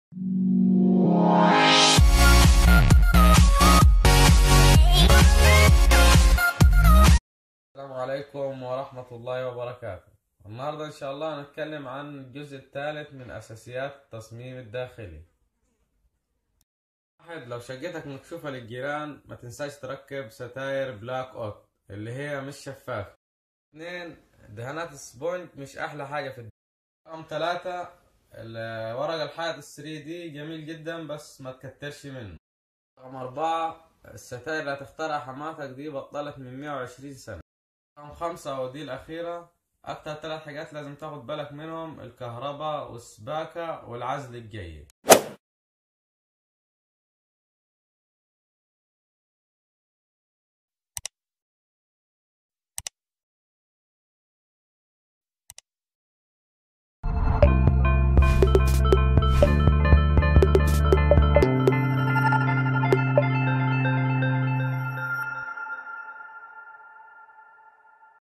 السلام عليكم ورحمة الله وبركاته النهاردة إن شاء الله هنتكلم عن الجزء الثالث من أساسيات التصميم الداخلي واحد لو شقتك مكشوفة للجيران ما تنساش تركب ستاير بلاك اوت اللي هي مش شفافة اثنين دهانات السبونج مش أحلى حاجة في الدنيا رقم ثلاثة ال- ورق الحائط الثري دي جميل جدا بس ما تكترش منه رقم أربعة الستاير اللي هتختارها حماتك دي بطلت من 120 سنة رقم خمسة ودي الأخيرة أكتر ثلاث حاجات لازم تاخد بالك منهم الكهرباء والسباكة والعزل الجيد